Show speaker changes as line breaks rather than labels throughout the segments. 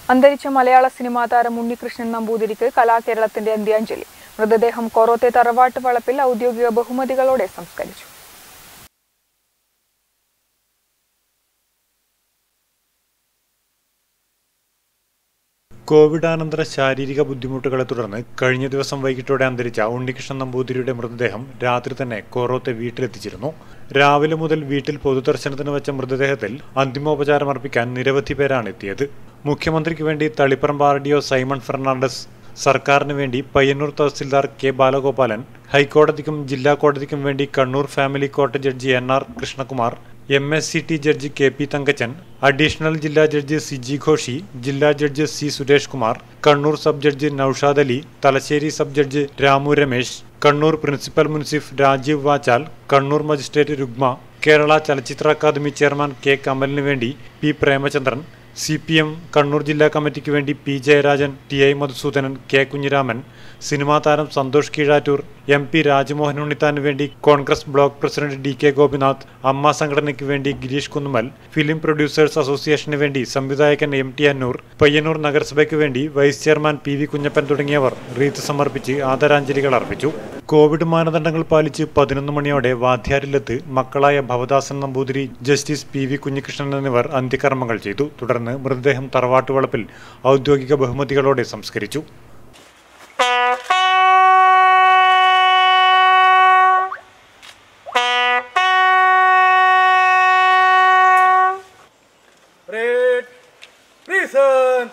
അന്തരിച്ച മലയാള സിനിമാ താരം ഉണ്ണികൃഷ്ണൻ നമ്പൂതിരിക്ക് കലാകേരളത്തിന്റെ അന്ത്യാഞ്ജലി മൃതദേഹം കൊറോത്തെ തറവാട്ട് വളപ്പിൽ ഔദ്യോഗിക ബഹുമതികളോടെ സംസ്കരിച്ചു
കോവിഡാനന്തര ശാരീരിക ബുദ്ധിമുട്ടുകളെ തുടർന്ന് കഴിഞ്ഞ ദിവസം വൈകിട്ടോടെ അന്തരിച്ച ഉണ്ണികൃഷ്ണൻ നമ്പൂതിരിയുടെ മൃതദേഹം രാത്രി തന്നെ കോറോത്തെ വീട്ടിലെത്തിച്ചിരുന്നു രാവിലെ മുതൽ വീട്ടിൽ പൊതുദർശനത്തിന് വെച്ച മൃതദേഹത്തിൽ അന്തിമോപചാരം അർപ്പിക്കാൻ നിരവധി പേരാണ് എത്തിയത് മുഖ്യമന്ത്രിക്ക് വേണ്ടി Taliparamba R D O Simon Fernandez സർക്കാരിന് വേണ്ടി പയ്യന്നൂർ തഹസിൽദാർ കെ ബാലഗോപാലൻ ഹൈക്കോടതിക്കും ജില്ലാ കോടതിക്കും വേണ്ടി Kannur family court judge N R Krishnakumar M S C T judge K P Thankachan additional ജില്ലാ ജഡ്ജി സിജി ഘോഷി ജില്ലാ judge C Suresh Kumar Kannur sub judge Naushad Ali Thalassery sub judge Ramu Ramesh Kannur principal munsiff Rajeev Vachal Kannur magistrate Rugma Kerala ചലച്ചിത്ര അക്കാദമി ചെയർമാൻ കെ കമലിന് വേണ്ടി P Premachandran C P M Kannur ജില്ലാ കമ്മിറ്റിക്ക് വേണ്ടി P Jayarajan T I Madhusoodanan K Kunhiraman cinema താരം Santhosh Keezhattoor M P Rajmohan ഉണ്ണിത്താന് വേണ്ടി Congress block president D K Gopinath AMMA സംഘടനയ്ക്ക് വേണ്ടി ഗിരീഷ് കുന്നുമൽ ഫിലിം പ്രൊഡ്യൂസേഴ്സ് അസോസിയേഷന് വേണ്ടി സംവിധായകൻ എം ടി അന്നൂർ പയ്യന്നൂർ നഗരസഭയ്ക്ക് വേണ്ടി vice chairman P V Kunhappan തുടങ്ങിയവർ റീത്ത് സമർപ്പിച്ച് ആദരാഞ്ജലികൾ അർപ്പിച്ചു കോവിഡ് മാനദണ്ഡങ്ങൾ പാലിച്ച് പതിനൊന്ന് മണിയോടെ വാദ്യാരിലെത്ത് മക്കളായ Bhavadasan Namboothiri justice P V Kunhikrishnan എന്നിവർ അന്ത്യകർമ്മങ്ങൾ ചെയ്തു തുടർന്ന് മൃതദേഹം തറവാട്ടുവളപ്പിൽ ഔദ്യോഗിക ബഹുമതികളോടെ സംസ്കരിച്ചു
Red, reason.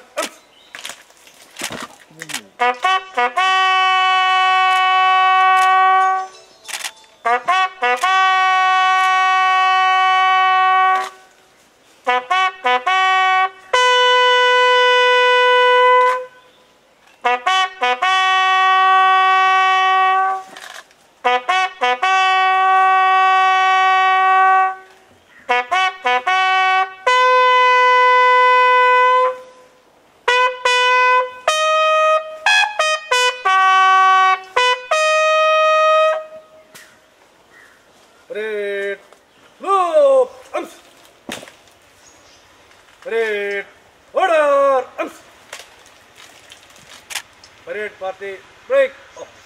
Red, loop, arms. Red, order, arms. Parade party, break. Oh.